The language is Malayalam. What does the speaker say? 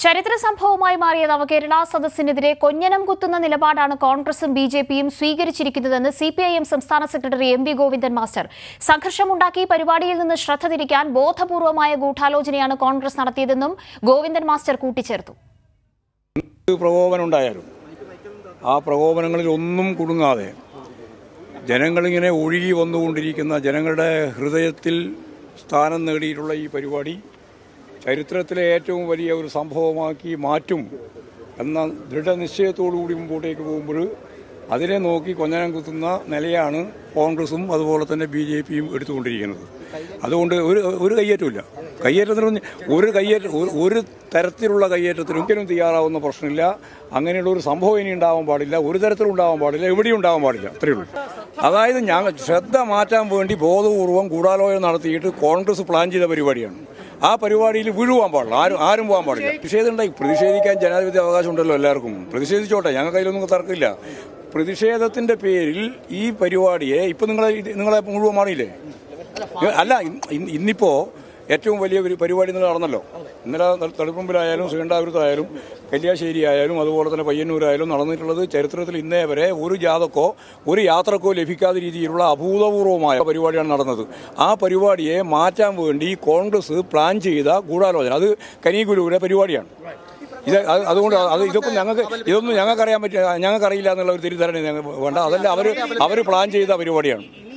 ചരിത്ര സംഭവമായി മാറിയ നവകേരള സദസ്സിനെതിരെ കൊഞ്ഞനം കുത്തുന്ന നിലപാടാണ് കോൺഗ്രസും ബി ജെ പിയും സ്വീകരിച്ചിരിക്കുന്നതെന്ന് സി പി ഐ എം സംസ്ഥാന secretary M V Govindan master സംഘർഷമുണ്ടാക്കി പരിപാടിയിൽ നിന്ന് ശ്രദ്ധ തിരിക്കാൻ ബോധപൂർവമായ ഗൂഢാലോചനയാണ് കോൺഗ്രസ് നടത്തിയതെന്നും ഗോവിന്ദൻ മാസ്റ്റർ കൂട്ടിച്ചേർത്തു ഒരു പ്രകോപനം ഉണ്ടായാലും ആ പ്രകോപനങ്ങളിൽ ഒന്നും കുടുങ്ങാതെ ജനങ്ങളിങ്ങനെ ഒഴുകി വന്നുകൊണ്ടിരിക്കുന്ന ജനങ്ങളുടെ ഹൃദയത്തിൽ സ്ഥാനം നേടിയിട്ടുള്ള ഈ പരിപാടി ചരിത്രത്തിലെ ഏറ്റവും വലിയ ഒരു സംഭവമാക്കി മാറ്റും എന്ന ദൃഢനിശ്ചയത്തോടു കൂടി മുമ്പോട്ടേക്ക് പോകുമ്പോൾ അതിനെ നോക്കി കൊഞ്ഞനം കുത്തുന്ന നിലയാണ് കോൺഗ്രസും അതുപോലെ തന്നെ ബി ജെ പിയും എടുത്തുകൊണ്ടിരിക്കുന്നത് അതുകൊണ്ട് ഒരു ഒരു കയ്യേറ്റമില്ല കയ്യേറ്റത്തിന് ഒന്ന് ഒരു കയ്യേറ്റ ഒരു- ഒരു തരത്തിലുള്ള കയ്യേറ്റത്തിനും ഒരിക്കലും തയ്യാറാവുന്ന പ്രശ്നമില്ല അങ്ങനെയുള്ള ഒരു സംഭവം ഇനി ഉണ്ടാവാൻ പാടില്ല ഒരു തരത്തിലും ഉണ്ടാവാൻ പാടില്ല എവിടെയും ഉണ്ടാവാൻ പാടില്ല അത്രയേ ഉള്ളൂ അതായത് ഞങ്ങൾ ശ്രദ്ധ മാറ്റാൻ വേണ്ടി ബോധപൂർവം ഗൂഢാലോചന നടത്തിയിട്ട് കോൺഗ്രസ് പ്ലാൻ ചെയ്ത പരിപാടിയാണ് ആ പരിപാടിയിൽ വീഴുവാൻ പാടില്ല ആരും ആരും പോകാൻ പാടില്ല പ്രതിഷേധം ഉണ്ടായി പ്രതിഷേധിക്കാൻ ജനാധിപത്യ അവകാശം ഉണ്ടല്ലോ എല്ലാവർക്കും പ്രതിഷേധിച്ചോട്ടെ ഞങ്ങൾക്ക് അതിലൊന്നും തർക്കമില്ല പ്രതിഷേധത്തിന്റെ പേരിൽ ഈ പരിപാടിയെ ഇപ്പൊ നിങ്ങളെ ഇത് നിങ്ങളെ മുഴുവൻ മാറിയില്ലേ അല്ല ഇന്ന് ഇന്നിപ്പോ ഏറ്റവും വലിയ ഒരു പരിപാടി ഇന്നലെ നടന്നല്ലോ ഇന്നലെ തളിപ്പറമ്പിലായാലും ശ്രീകണ്ഠാപുരത്തായാലും കല്യാശ്ശേരി ആയാലും അതുപോലെ തന്നെ പയ്യന്നൂരായാലും നടന്നിട്ടുള്ളത് ചരിത്രത്തിൽ ഇന്നേ വരെ ഒരു ജാഥക്കോ ഒരു യാത്രക്കോ ലഭിക്കാത്ത രീതിയിലുള്ള അഭൂതപൂർവമായ പരിപാടിയാണ് നടന്നത് ആ പരിപാടിയെ മാറ്റാൻ വേണ്ടി കോൺഗ്രസ് പ്ലാൻ ചെയ്ത ഗൂഢാലോചന അത് കനിഗുരുവിന്റെ പരിപാടിയാണ് ഇത് അത് അതുകൊണ്ട് അത് ഇതൊക്കെ ഞങ്ങൾക്ക് ഇതൊന്നും ഞങ്ങൾക്ക് അറിയാൻ പറ്റില്ല ഞങ്ങൾക്ക് അറിയില്ല എന്നുള്ള ഒരു തിരിച്ചറിഞ്ഞ ഞങ്ങൾ വേണ്ട അതല്ല അവർ അവർ പ്ലാൻ ചെയ്ത പരിപാടിയാണ്